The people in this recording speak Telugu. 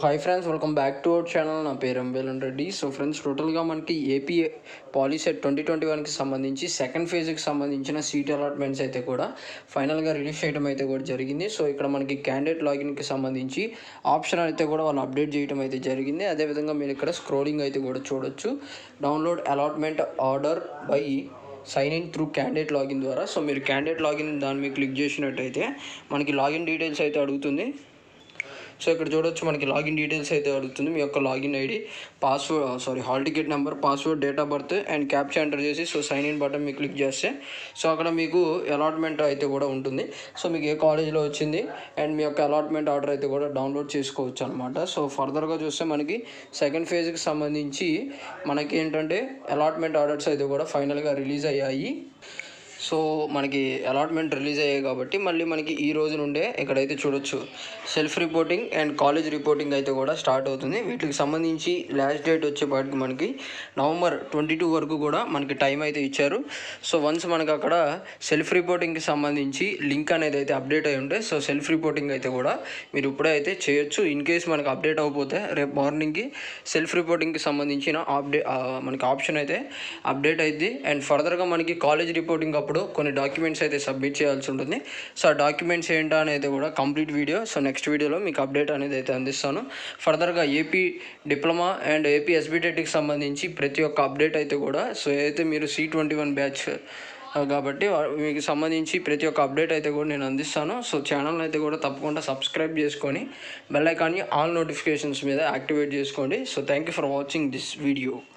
hi friends welcome back to our channel నా పేరు ఎంబేలన్ రెడ్డి సో ఫ్రెండ్స్ టోటల్గా మనకి ఏపీ పాలిసెట్ ట్వంటీ ట్వంటీ వన్కి సంబంధించి సెకండ్ ఫేజ్కి సంబంధించిన సీట్ అలాట్మెంట్స్ అయితే కూడా ఫైనల్గా రిలీజ్ చేయడం అయితే కూడా జరిగింది సో ఇక్కడ మనకి క్యాండిడేట్ లాగిన్కి సంబంధించి ఆప్షన్ అయితే కూడా వాళ్ళు అప్డేట్ చేయడం అయితే జరిగింది అదేవిధంగా మీరు ఇక్కడ స్క్రోలింగ్ అయితే కూడా చూడొచ్చు download allotment order by sign in through candidate login ద్వారా సో మీరు క్యాండిడేట్ లాగిన్ దాని మీద క్లిక్ చేసినట్టయితే మనకి లాగిన్ డీటెయిల్స్ అయితే అడుగుతుంది సో ఇక్కడ చూడొచ్చు మనకి లాగిన్ డీటెయిల్స్ అయితే అడుగుతుంది మీ యొక్క login ID password sorry hall ticket number password date of birth and captcha enter చేసి సో సైన్ ఇన్ బటన్ మీకు క్లిక్ చేస్తే సో అక్కడ మీకు అలాట్మెంట్ అయితే కూడా ఉంటుంది సో మీకు ఏ కాలేజీలో వచ్చింది అండ్ మీ యొక్క అలాట్మెంట్ ఆర్డర్ అయితే కూడా డౌన్లోడ్ చేసుకోవచ్చు అనమాట సో ఫర్దర్గా చూస్తే మనకి సెకండ్ ఫేజ్కి సంబంధించి మనకి ఏంటంటే అలాట్మెంట్ ఆర్డర్స్ అయితే కూడా ఫైనల్గా రిలీజ్ అయ్యాయి సో మనకి అలాట్మెంట్ రిలీజ్ అయ్యాయి కాబట్టి మళ్ళీ మనకి ఈ రోజు నుండే ఇక్కడైతే చూడొచ్చు self reporting and college reporting అయితే కూడా స్టార్ట్ అవుతుంది వీటికి సంబంధించి లాస్ట్ డేట్ వచ్చేపాటికి మనకి నవంబర్ ట్వంటీ టూ వరకు కూడా మనకి టైం అయితే ఇచ్చారు సో వన్స్ మనకి అక్కడ సెల్ఫ్ రిపోర్టింగ్కి సంబంధించి లింక్ అనేది అయితే అప్డేట్ అయి ఉంటే సో సెల్ఫ్ రిపోర్టింగ్ అయితే కూడా మీరు ఇప్పుడే అయితే చేయొచ్చు ఇన్ కేస్ మనకి అప్డేట్ అవ్వకపోతే రేపు మార్నింగ్కి సెల్ఫ్ రిపోర్టింగ్కి సంబంధించిన అప్డే ఆ, మనకి ఆప్షన్ అయితే అప్డేట్ అయింది అండ్ ఫర్దర్గా మనకి కాలేజ్ రిపోర్టింగ్ అప్పుడు కొన్ని డాక్యుమెంట్స్ అయితే సబ్మిట్ చేయాల్సి ఉంటుంది సో ఆ డాక్యుమెంట్స్ ఏంటా అనేది కూడా కంప్లీట్ వీడియో సో నెక్స్ట్ వీడియోలో మీకు అప్డేట్ అనేది అయితే అందిస్తాను ఫర్దర్గా ఏపీ డిప్లొమా అండ్ ఏపీ ఎస్బిటెట్కి సంబంధించి ప్రతి ఒక్క అప్డేట్ అయితే కూడా సో ఏదైతే మీరు సి ట్వంటీ వన్ బ్యాచ్ కాబట్టి వా- మీకు సంబంధించి ప్రతి ఒక్క అప్డేట్ అయితే కూడా నేను అందిస్తాను సో ఛానల్ అయితే కూడా తప్పకుండా సబ్స్క్రైబ్ చేసుకొని బెల్ ఐకాన్ని ఆల్ నోటిఫికేషన్స్ మీద యాక్టివేట్ చేసుకోండి so thank you for watching this video